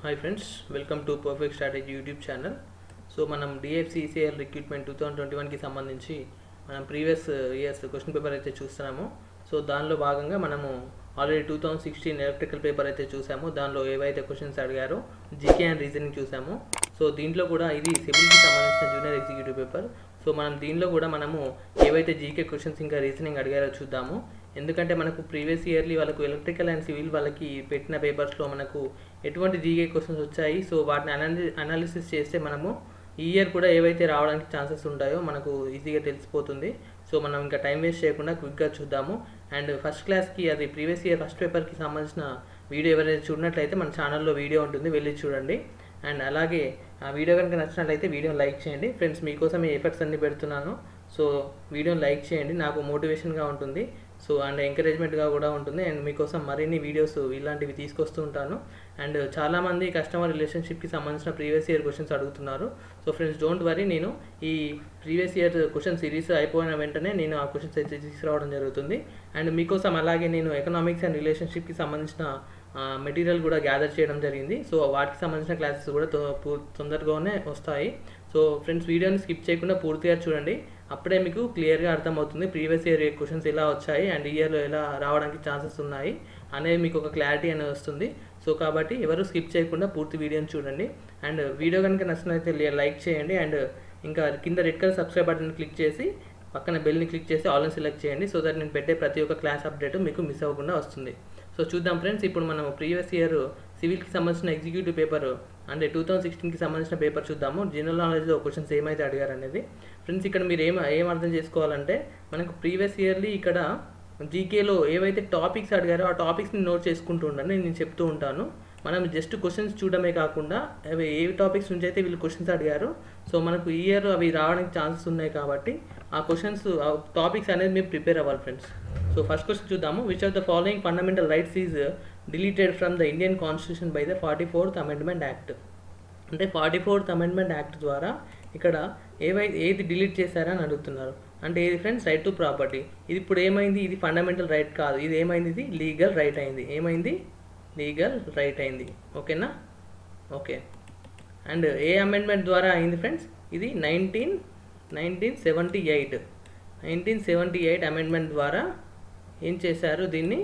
hi friends welcome to perfect strategy YouTube channel so మనం DFCCIL recruitment two thousand twenty వన్కి సంబంధించి మనం previous years question paper అయితే చూస్తున్నాము సో దానిలో భాగంగా మనము already two thousand sixteen electrical paper అయితే చూసాము దానిలో ఏవైతే క్వశ్చన్స్ అడిగారో జీకే అండ్ రీజనింగ్ చూసాము సో దీంట్లో కూడా ఇది సివిల్కి సంబంధించిన జూనియర్ ఎగ్జిక్యూటివ్ పేపర్ సో మనం దీనిలో కూడా మనము ఏవైతే జీకే క్వశ్చన్స్ ఇంకా రీజనింగ్ అడిగారో చూద్దాము ఎందుకంటే మనకు ప్రీవియస్ ఇయర్లీ వాళ్ళకు ఎలక్ట్రికల్ అండ్ సివిల్ వాళ్ళకి పెట్టిన పేపర్స్లో మనకు ఎటువంటి జీకే క్వశ్చన్స్ వచ్చాయి సో వాటిని అనాలి అనాలిసిస్ చేస్తే మనము ఈ ఇయర్ కూడా ఏవైతే రావడానికి ఛాన్సెస్ ఉంటాయో మనకు ఈజీగా తెలిసిపోతుంది సో మనం ఇంకా టైం వేస్ట్ చేయకుండా క్విక్గా చూద్దాము అండ్ ఫస్ట్ క్లాస్కి అది ప్రీవియస్ ఇయర్ ఫస్ట్ పేపర్కి సంబంధించిన వీడియో ఎవరైనా చూడనట్లయితే మన ఛానల్లో వీడియో ఉంటుంది వెళ్ళి చూడండి అండ్ అలాగే ఆ వీడియో కనుక నచ్చినట్లయితే వీడియోని లైక్ చేయండి ఫ్రెండ్స్ మీకోసం ఈ ఎఫర్ట్స్ అన్ని పెడుతున్నాను సో వీడియోని లైక్ చేయండి నాకు మోటివేషన్గా ఉంటుంది సో అండ్ ఎంకరేజ్మెంట్గా కూడా ఉంటుంది అండ్ మీకోసం మరిన్ని వీడియోస్ ఇలాంటివి తీసుకొస్తూ ఉంటాను అండ్ చాలామంది కస్టమర్ రిలేషన్షిప్కి సంబంధించిన ప్రీవియస్ ఇయర్ క్వశ్చన్స్ అడుగుతున్నారు సో ఫ్రెండ్స్ డోంట్ వరీ నేను ఈ ప్రీవియస్ ఇయర్ క్వశ్చన్ సిరీస్ అయిపోయిన వెంటనే నేను ఆ క్వశ్చన్స్ అయితే తీసుకురావడం జరుగుతుంది అండ్ మీకోసం అలాగే నేను ఎకనామిక్స్ అండ్ రిలేషన్షిప్కి సంబంధించిన మెటీరియల్ కూడా గ్యాదర్ చేయడం జరిగింది సో వాటికి సంబంధించిన క్లాసెస్ కూడా తొందరగానే వస్తాయి సో ఫ్రెండ్స్ వీడియోని స్కిప్ చేయకుండా పూర్తిగా చూడండి అప్పుడే మీకు క్లియర్గా అర్థమవుతుంది ప్రీవియస్ ఇయర్ క్వశ్చన్స్ ఎలా వచ్చాయి అండ్ ఇయర్లో ఎలా రావడానికి ఛాన్సెస్ ఉన్నాయి అనేది మీకు ఒక క్లారిటీ అనేది వస్తుంది సో కాబట్టి ఎవరు స్కిప్ చేయకుండా పూర్తి వీడియోని చూడండి అండ్ వీడియో కనుక నచ్చినట్లయితే లైక్ చేయండి అండ్ ఇంకా కింద red colour subscribe button click చేసి పక్కన బెల్ని క్లిక్ చేసి ఆల్ సెలెక్ట్ చేయండి సో దట్ నేను పెట్టే ప్రతి ఒక్క క్లాస్ అప్డేట్ మీకు మిస్ అవ్వకుండా వస్తుంది సో చూద్దాం ఫ్రెండ్స్ ఇప్పుడు మనం ప్రీవియస్ ఇయర్ సివిల్కి సంబంధించిన ఎగ్జిక్యూటివ్ పేపర్ అంటే టూ థౌసండ్ సిక్స్టీన్కి సంబంధించిన పేపర్ చూద్దాము జనరల్ నాలెడ్జ్లో క్వశ్చన్స్ ఏమైతే అడిగారు అనేది ఫ్రెండ్స్ ఇక్కడ మీరు ఏం ఏం అర్థం చేసుకోవాలంటే మనకు ప్రీవియస్ ఇయర్లీ ఇక్కడ జీకేలో ఏవైతే టాపిక్స్ అడిగారో ఆ టాపిక్స్ని నోట్ చేసుకుంటూ ఉండండి నేను చెప్తూ ఉంటాను మనం జస్ట్ క్వశ్చన్స్ చూడమే కాకుండా అవి ఏ టాపిక్స్ నుంచి అయితే వీళ్ళు క్వశ్చన్స్ అడిగారు సో మనకు ఈ ఇయర్ అవి రావడానికి ఛాన్సెస్ ఉన్నాయి కాబట్టి ఆ క్వశ్చన్స్ టాపిక్స్ అనేది మీరు ప్రిపేర్ అవ్వాలి ఫ్రెండ్స్ సో ఫస్ట్ క్వశ్చన్ చూద్దాము which of the following fundamental rights is deleted from the Indian constitution by the forty fourth amendment act అంటే ఫార్టీ ఫోర్త్ అమెండ్మెంట్ యాక్ట్ ద్వారా ఇక్కడ ఏవైతే ఏది డిలీట్ చేశారని అడుగుతున్నారు అంటే ఏది ఫ్రెండ్స్ రైట్ టు ప్రాపర్టీ ఇది ఇప్పుడు ఏమైంది ఇది ఫండమెంటల్ రైట్ కాదు ఇది ఏమైంది ఇది లీగల్ రైట్ అయింది ఏమైంది లీగల్ రైట్ అయింది ఓకేనా ఓకే అండ్ ఏ అమెండ్మెంట్ ద్వారా అయింది ఫ్రెండ్స్ ఇది nineteen nineteen seventy eight nineteen seventy eight amendment ద్వారా ఏం చేశారు దీన్ని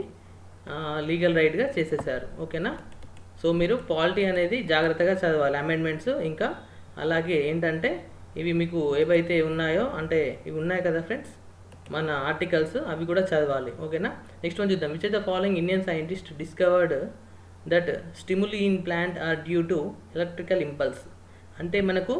లీగల్ రైట్గా చేసేసారు ఓకేనా సో మీరు పాలిటీ అనేది జాగ్రత్తగా చదవాలి అమెండ్మెంట్స్ ఇంకా అలాగే ఏంటంటే ఇవి మీకు ఏవైతే ఉన్నాయో అంటే ఇవి ఉన్నాయి కదా ఫ్రెండ్స్ మన ఆర్టికల్స్ అవి కూడా చదవాలి ఓకేనా నెక్స్ట్ వన్ చూద్దాం which the following Indian scientist discovered that stimuli in plant are due to electrical impulse అంటే మనకు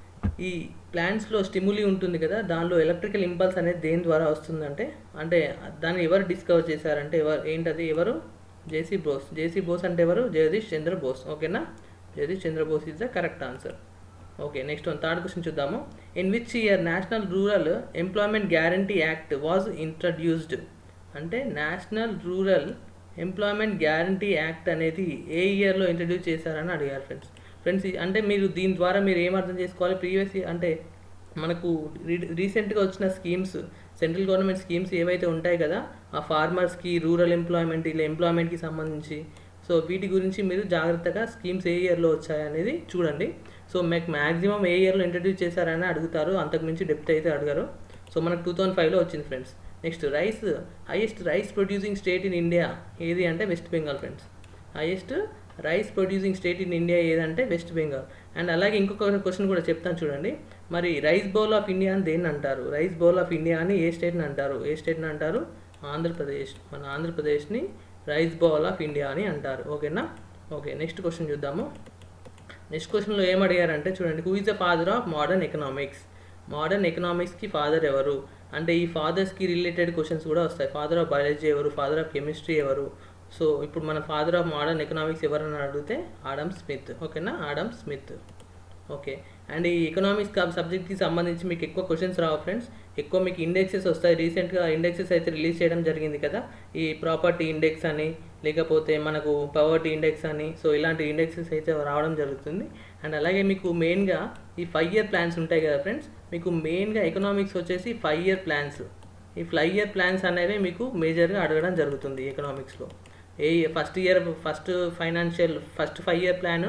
ఈ ప్లాంట్స్లో స్టిములి ఉంటుంది కదా దానిలో ఎలక్ట్రికల్ ఇంపల్స్ అనేది దేని ద్వారా వస్తుందంటే అంటే దాన్ని ఎవరు డిస్కవర్ చేశారంటే ఎవరు ఏంటది ఎవరు జేసీ బోస్ జేసీ బోస్ అంటే ఎవరు జగదీష్ చంద్ర బోస్ ఓకేనా Jagadish Chandra Bose is the correct answer okay next one third question చూద్దాము in which year national rural employment guarantee act was introduced అంటే national rural employment guarantee act అనేది ఏ ఇయర్లో ఇంట్రడ్యూస్ చేశారని అడిగారు ఫ్రెండ్స్ ఫ్రెండ్స్ అంటే మీరు దీని ద్వారా మీరు ఏం అర్థం చేసుకోవాలి ప్రీవియస్ అంటే మనకు రీసెంట్గా వచ్చిన స్కీమ్స్ సెంట్రల్ గవర్నమెంట్ స్కీమ్స్ ఏవైతే ఉంటాయి కదా ఆ ఫార్మర్స్కి రూరల్ ఎంప్లాయ్మెంట్ ఇలా ఎంప్లాయ్మెంట్కి సంబంధించి సో వీటి గురించి మీరు జాగ్రత్తగా స్కీమ్స్ ఏ ఇయర్లో వచ్చాయనేది చూడండి సో మీకు మ్యాక్సిమం ఏ ఇయర్లో ఇంట్రడ్యూస్ చేశారని అడుగుతారు అంతకుమించి డెప్త్ అయితే అడిగారు సో మనకు టూ థౌజండ్ ఫైవ్లో వచ్చింది friends next rice highest rice producing state in India ఏది అంటే West Bengal friends highest rice producing state in India ఏదంటే వెస్ట్ బెంగాల్ అండ్ అలాగే ఇంకొక క్వశ్చన్ కూడా చెప్తాను చూడండి మరి రైస్ బౌల్ ఆఫ్ ఇండియా అని దేన్ని అంటారు రైస్ బౌల్ ఆఫ్ ఇండియా అని ఏ స్టేట్ని అంటారు ఏ స్టేట్ని అంటారు ఆంధ్రప్రదేశ్ మన ఆంధ్రప్రదేశ్ని రైస్ బౌల్ ఆఫ్ ఇండియా అని అంటారు ఓకేనా ఓకే నెక్స్ట్ క్వశ్చన్ చూద్దాము నెక్స్ట్ క్వశ్చన్లో ఏం అడిగారంటే చూడండి who is the father of modern economics modern ఎకనామిక్స్కి ఫాదర్ ఎవరు అంటే ఈ ఫాదర్స్కి రిలేటెడ్ క్వశ్చన్స్ కూడా వస్తాయి ఫాదర్ ఆఫ్ బయాలజీ ఎవరు ఫాదర్ ఆఫ్ కెమిస్ట్రీ ఎవరు సో ఇప్పుడు మన ఫాదర్ ఆఫ్ మోడర్న్ ఎకనామిక్స్ ఎవరని అడిగితే ఆడమ్ స్మిత్ ఓకేనా ఆడమ్ స్మిత్ ఓకే అండ్ ఈ ఎకనామిక్స్ సబ్జెక్ట్కి సంబంధించి మీకు ఎక్కువ క్వశ్చన్స్ రావు ఫ్రెండ్స్ ఎక్కువ మీకు ఇండెక్సెస్ వస్తాయి రీసెంట్గా ఇండెక్సెస్ అయితే రిలీజ్ చేయడం జరిగింది కదా ఈ ప్రాపర్టీ ఇండెక్స్ అని లేకపోతే మనకు పవర్టీ ఇండెక్స్ అని సో ఇలాంటి ఇండెక్సెస్ అయితే రావడం జరుగుతుంది అండ్ అలాగే మీకు మెయిన్గా ఈ ఫైవ్ ఇయర్ ప్లాన్స్ ఉంటాయి కదా ఫ్రెండ్స్ మీకు మెయిన్గా ఎకనామిక్స్ వచ్చేసి ఫైవ్ ఇయర్ ప్లాన్స్ ఈ ఫైవ్ ఇయర్ ప్లాన్స్ అనేవి మీకు మేజర్గా అడగడం జరుగుతుంది ఎకనామిక్స్లో ఏ first year first financial first five year plan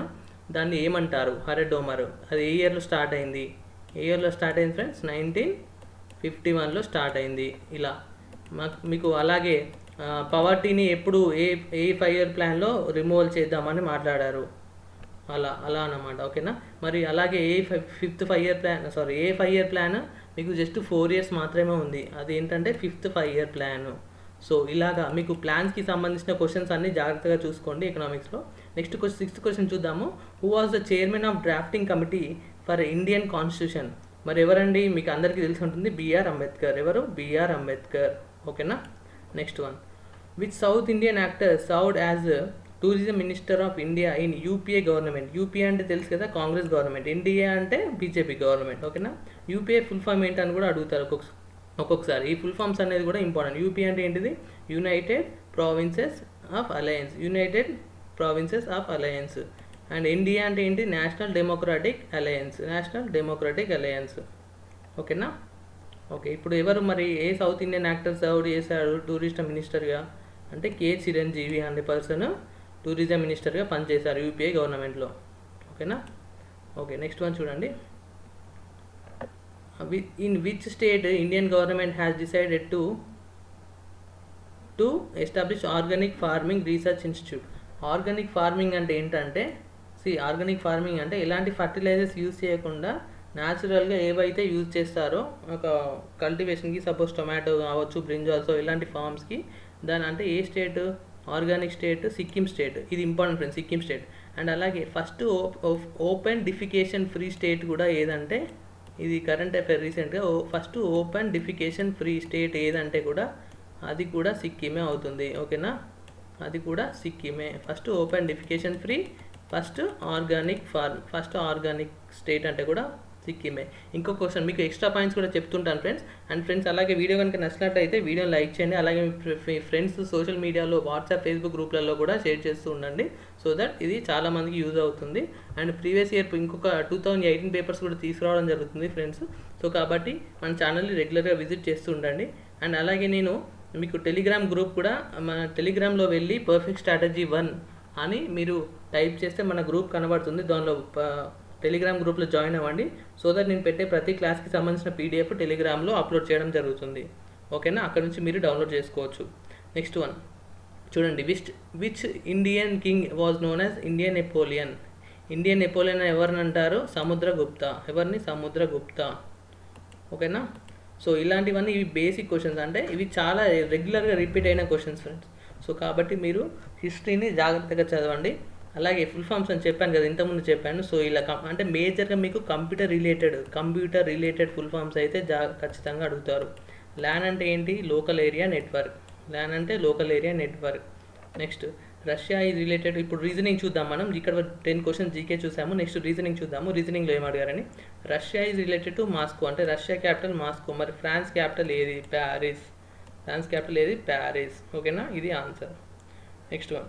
దాన్ని ఏమంటారు హరెడోమర్ అది ఏ ఇయర్లో స్టార్ట్ అయింది ఏ ఇయర్లో స్టార్ట్ అయింది ఫ్రెండ్స్ నైన్టీన్ ఫిఫ్టీ వన్లో స్టార్ట్ అయింది ఇలా మాకు మీకు అలాగే పవర్టీని ఎప్పుడు ఏ ఏ ఫైవ్ ఇయర్ ప్లాన్లో రిమూవల్ చేద్దామని మాట్లాడారు అలా అలా అన్నమాట ఓకేనా మరి అలాగే ఏ fifth five year plan sorry ఏ ఫైవ్ ఇయర్ ప్లాన్ మీకు జస్ట్ ఫోర్ ఇయర్స్ మాత్రమే ఉంది అది ఏంటంటే fifth five year plan so ఇలాగా మీకు ప్లాన్స్కి సంబంధించిన క్వశ్చన్స్ అన్ని జాగ్రత్తగా చూసుకోండి ఎకనామిక్స్లో నెక్స్ట్ క్వశ్చన్ సిక్స్త్ క్వశ్చన్ చూద్దాము who was the chairman of drafting committee for Indian constitution మరి ఎవరండి మీకు అందరికీ తెలిసి ఉంటుంది బిఆర్ అంబేద్కర్ ఎవరు బిఆర్ అంబేద్కర్ ఓకేనా next one which South Indian actor served as tourism minister of India in UPA government UPA అంటే తెలుసు కదా కాంగ్రెస్ గవర్నమెంట్ ఇండియా అంటే బీజేపీ గవర్నమెంట్ ఓకేనా యూపీఏ ఫుల్ ఫామ్ ఏంటని కూడా అడుగుతారు ఒక్కొక్క ఒక్కొక్కసారి ఈ ఫుల్ ఫామ్స్ అనేది కూడా ఇంపార్టెంట్ యూపీఏ అంటే ఏంటిది united provinces of alliance united provinces of alliance and India అంటే ఏంటి national democratic alliance national democratic alliance ఓకేనా ఓకే ఇప్పుడు ఎవరు మరి ఏ సౌత్ ఇండియన్ యాక్టర్ సర్వ్ చేశాడు టూరిస్ట్ మినిస్టర్గా అంటే కే చిరంజీవి అనే పర్సన్ టూరిజం మినిస్టర్గా పనిచేశారు యూపీఏ గవర్నమెంట్లో ఓకేనా ఓకే నెక్స్ట్ వన్ చూడండి in which state Indian government has decided to to establish organic farming research institute organic farming అంటే ఏంటంటే సి ఆర్గానిక్ ఫార్మింగ్ అంటే ఎలాంటి ఫర్టిలైజర్స్ యూజ్ చేయకుండా న్యాచురల్గా ఏవైతే యూజ్ చేస్తారో ఒక కల్టివేషన్కి సపోజ్ టొమాటో కావచ్చు బ్రింజాల్స్ ఇలాంటి ఫార్మ్స్కి దాని అంటే ఏ state organic state Sikkim state ఇది important friends Sikkim state and అలాగే first open defecation free state కూడా ఏదంటే ఇది కరెంట్ అఫైర్ రీసెంట్గా first open defecation free state ఏదంటే కూడా అది కూడా సిక్కిమే అవుతుంది ఓకేనా అది కూడా సిక్కిమే first open defecation free first organic farm first organic state అంటే కూడా సిక్కిమే ఇంకో క్వశ్చన్ మీకు ఎక్స్ట్రా పాయింట్స్ కూడా చెప్తుంటాను ఫ్రెండ్స్ అండ్ ఫ్రెండ్స్ అలాగే వీడియో కనుక నచ్చినట్టయితే వీడియోని లైక్ చేయండి అలాగే మీ ఫ్రెండ్స్ సోషల్ మీడియాలో వాట్సాప్ ఫేస్బుక్ గ్రూప్లలో కూడా షేర్ చేస్తూ ఉండండి సో దట్ ఇది చాలా మందికి యూజ్ అవుతుంది అండ్ ప్రీవియస్ ఇయర్ ఇంకొక టూ థౌజండ్ ఎయిటీన్ పేపర్స్ కూడా తీసుకురావడం జరుగుతుంది ఫ్రెండ్స్ సో కాబట్టి మన ఛానల్ని రెగ్యులర్గా విజిట్ చేస్తూ ఉండండి అండ్ అలాగే నేను మీకు టెలిగ్రామ్ గ్రూప్ కూడా మన టెలిగ్రామ్లో వెళ్ళి పర్ఫెక్ట్ స్ట్రాటజీ వన్ అని మీరు టైప్ చేస్తే మన గ్రూప్ కనబడుతుంది దానిలో టెలిగ్రామ్ గ్రూప్లో జాయిన్ అవ్వండి సో దట్ నేను పెట్టే ప్రతి క్లాస్కి సంబంధించిన పీడిఎఫ్ టెలిగ్రామ్లో అప్లోడ్ చేయడం జరుగుతుంది ఓకేనా అక్కడ నుంచి మీరు డౌన్లోడ్ చేసుకోవచ్చు నెక్స్ట్ వన్ చూడండి which which Indian king was known as Indian Napoleon Indian Napoleon ఎవరిని అంటారు సముద్రగుప్త ఎవరిని సముద్రగుప్త ఓకేనా సో ఇలాంటివన్నీ ఇవి బేసిక్ క్వశ్చన్స్ అంటే ఇవి చాలా రెగ్యులర్గా రిపీట్ అయిన క్వశ్చన్స్ ఫ్రెండ్స్ సో కాబట్టి మీరు హిస్టరీని జాగ్రత్తగా చదవండి అలాగే ఫుల్ ఫామ్స్ అని చెప్పాను కదా ఇంతకుముందు చెప్పాను సో ఇలా కం అంటే మేజర్గా మీకు computer related computer related full forms అయితే జా ఖచ్చితంగా అడుగుతారు ల్యాన్ అంటే ఏంటి లోకల్ ఏరియా నెట్వర్క్ ల్యాన్ అంటే local area network next Russia is related ఇప్పుడు రీజనింగ్ చూద్దాం మనం ఇక్కడ టెన్ క్వశ్చన్స్ జీకే చూసాము నెక్స్ట్ రీజనింగ్ చూద్దాము రీజనింగ్లో ఏం అడిగారని Russia is related to Moscow అంటే రష్యా క్యాపిటల్ మాస్కో మరి ఫ్రాన్స్ క్యాపిటల్ ఏది ప్యారిస్ ఫ్రాన్స్ క్యాపిటల్ ఏది ప్యారిస్ ఓకేనా ఇది ఆన్సర్ నెక్స్ట్ వన్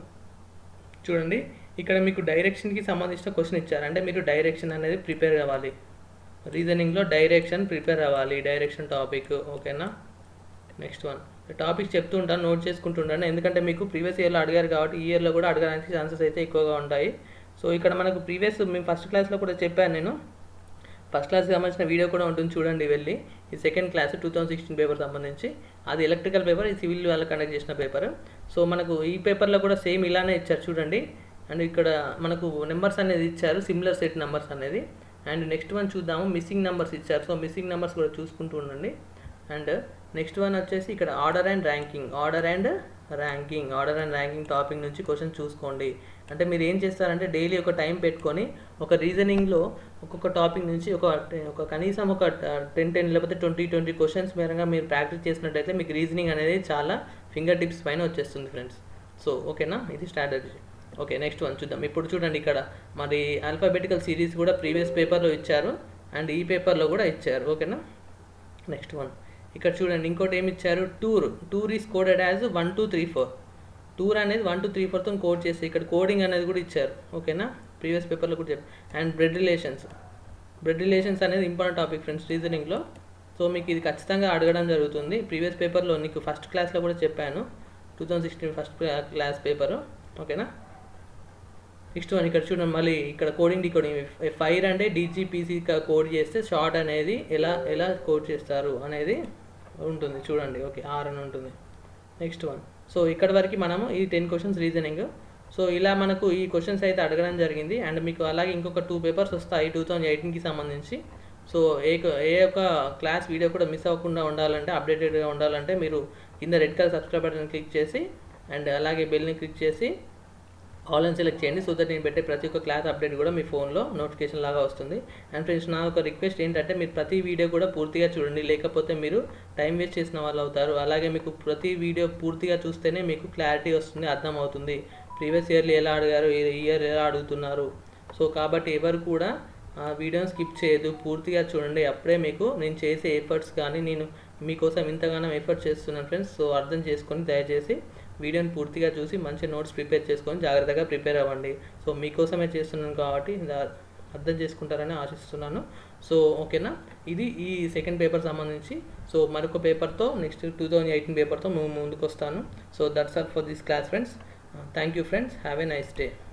చూడండి ఇక్కడ మీకు డైరెక్షన్కి సంబంధించిన క్వశ్చన్ ఇచ్చారు అంటే మీరు డైరెక్షన్ అనేది ప్రిపేర్ కావాలి రీజనింగ్లో డైరెక్షన్ ప్రిపేర్ అవ్వాలి డైరెక్షన్ టాపిక్ ఓకేనా నెక్స్ట్ వన్ టాపిక్స్ చెప్తూ ఉంటాను నోట్ చేసుకుంటూ ఉంటాను ఎందుకంటే మీకు ప్రీవియస్ ఇయర్లో అడిగారు కాబట్టి ఈ ఇయర్లో కూడా అడగడానికి ఛాన్సెస్ అయితే ఎక్కువగా ఉంటాయి సో ఇక్కడ మనకు ప్రీవియస్ మేము ఫస్ట్ క్లాస్లో కూడా చెప్పాను నేను ఫస్ట్ క్లాస్కి సంబంధించిన వీడియో కూడా ఉంటుంది చూడండి వెళ్ళి ఈ second class two thousand sixteen paper సంబంధించి అది ఎలక్ట్రికల్ పేపర్ ఈ సివిల్ వాళ్ళు కండక్ట్ చేసిన పేపర్ సో మనకు ఈ పేపర్లో కూడా సేమ్ ఇలానే ఇచ్చారు చూడండి అండ్ ఇక్కడ మనకు నెంబర్స్ అనేది ఇచ్చారు సిమిలర్ సెట్ నెంబర్స్ అనేది అండ్ నెక్స్ట్ వన్ చూద్దాము మిస్సింగ్ నెంబర్స్ ఇచ్చారు సో మిస్సింగ్ నెంబర్స్ కూడా చూసుకుంటూ ఉండండి అండ్ నెక్స్ట్ వన్ వచ్చేసి ఇక్కడ order and ranking order and ranking order and ranking topic నుంచి క్వశ్చన్ చూసుకోండి అంటే మీరు ఏం చేస్తారంటే డైలీ ఒక టైం పెట్టుకొని ఒక రీజనింగ్లో ఒక్కొక్క టాపిక్ నుంచి ఒక ఒక కనీసం ఒక టెన్ టెన్ లేకపోతే ట్వంటీ ట్వంటీ క్వశ్చన్స్ మేరగా మీరు ప్రాక్టీస్ చేసినట్టయితే మీకు రీజనింగ్ అనేది చాలా ఫింగర్ టిప్స్ పైన వచ్చేస్తుంది ఫ్రెండ్స్ సో ఓకేనా ఇది స్ట్రాటజీ ఓకే నెక్స్ట్ వన్ చూద్దాం ఇప్పుడు చూడండి ఇక్కడ మరి ఆల్ఫాబెటికల్ సిరీస్ కూడా ప్రీవియస్ పేపర్లో ఇచ్చారు అండ్ ఈ పేపర్లో కూడా ఇచ్చారు ఓకేనా నెక్స్ట్ వన్ ఇక్కడ చూడండి ఇంకోటి ఏమి ఇచ్చారు tour tour is coded as one two three four tour అనేది వన్ టూ త్రీ ఫోర్తో కోడ్ చేసి ఇక్కడ కోడింగ్ అనేది కూడా ఇచ్చారు ఓకేనా ప్రీవియస్ పేపర్లో కూడా చెప్పారు and blood relations blood relations అనేది ఇంపార్టెంట్ టాపిక్ ఫ్రెండ్స్ రీజనింగ్లో సో మీకు ఇది ఖచ్చితంగా అడగడం జరుగుతుంది ప్రీవియస్ పేపర్లో నీకు ఫస్ట్ క్లాస్లో కూడా చెప్పాను two thousand sixteen first class paper ఓకేనా నెక్స్ట్ వన్ ఇక్కడ చూడండి మళ్ళీ ఇక్కడ కోడింగ్ డికోడింగ్ ఫైర్ అంటే డీజీపీసీ కోడ్ చేస్తే షార్ట్ అనేది ఎలా ఎలా కోడ్ చేస్తారు అనేది ఉంటుంది చూడండి ఓకే ఆర్ అని ఉంటుంది నెక్స్ట్ వన్ సో ఇక్కడ వరకు మనము ఈ టెన్ క్వశ్చన్స్ రీజనింగ్ సో ఇలా మనకు ఈ క్వశ్చన్స్ అయితే అడగడం జరిగింది అండ్ మీకు అలాగే ఇంకొక టూ పేపర్స్ వస్తాయి టూ థౌజండ్ ఎయిటీన్కి సంబంధించి సో ఏ ఏ ఒక్క క్లాస్ వీడియో కూడా మిస్ అవ్వకుండా ఉండాలంటే అప్డేటెడ్గా ఉండాలంటే మీరు కింద red colour subscribe button click చేసి అండ్ అలాగే బెల్ని క్లిక్ చేసి ఆల్ అని సెలెక్ట్ చేయండి సో దట్ నేను పెట్టే ప్రతి ఒక్క క్లాస్ అప్డేట్ కూడా మీ ఫోన్లో నోటిఫికేషన్ లాగా వస్తుంది అండ్ ఫ్రెండ్స్ నా ఒక రిక్వెస్ట్ ఏంటంటే మీరు ప్రతి వీడియో కూడా పూర్తిగా చూడండి లేకపోతే మీరు టైం వేస్ట్ చేసిన వాళ్ళు అవుతారు అలాగే మీకు ప్రతి వీడియో పూర్తిగా చూస్తేనే మీకు క్లారిటీ వస్తుంది అర్థం అవుతుంది ప్రీవియస్ ఇయర్లో ఎలా అడిగారు ఈ ఇయర్ ఎలా అడుగుతున్నారు సో కాబట్టి ఎవరు కూడా ఆ వీడియోని స్కిప్ చేయదు పూర్తిగా చూడండి అప్పుడే మీకు నేను చేసే ఎఫర్ట్స్ కానీ నేను మీకోసం ఇంతగానో ఎఫర్ట్ చేస్తున్నాను ఫ్రెండ్స్ సో అర్థం చేసుకొని దయచేసి వీడియోని పూర్తిగా చూసి మంచి నోట్స్ ప్రిపేర్ చేసుకొని జాగ్రత్తగా ప్రిపేర్ అవ్వండి సో మీకోసమే చేస్తున్నాను కాబట్టి దా- అర్థం చేసుకుంటారని ఆశిస్తున్నాను సో ఓకేనా ఇది ఈ సెకండ్ పేపర్ సంబంధించి సో మరొక పేపర్తో నెక్స్ట్ టూ థౌజండ్ ఎయిటీన్ పేపర్తో మేము ముందుకు వస్తాను so that's all for this class friends thank you friends have a nice day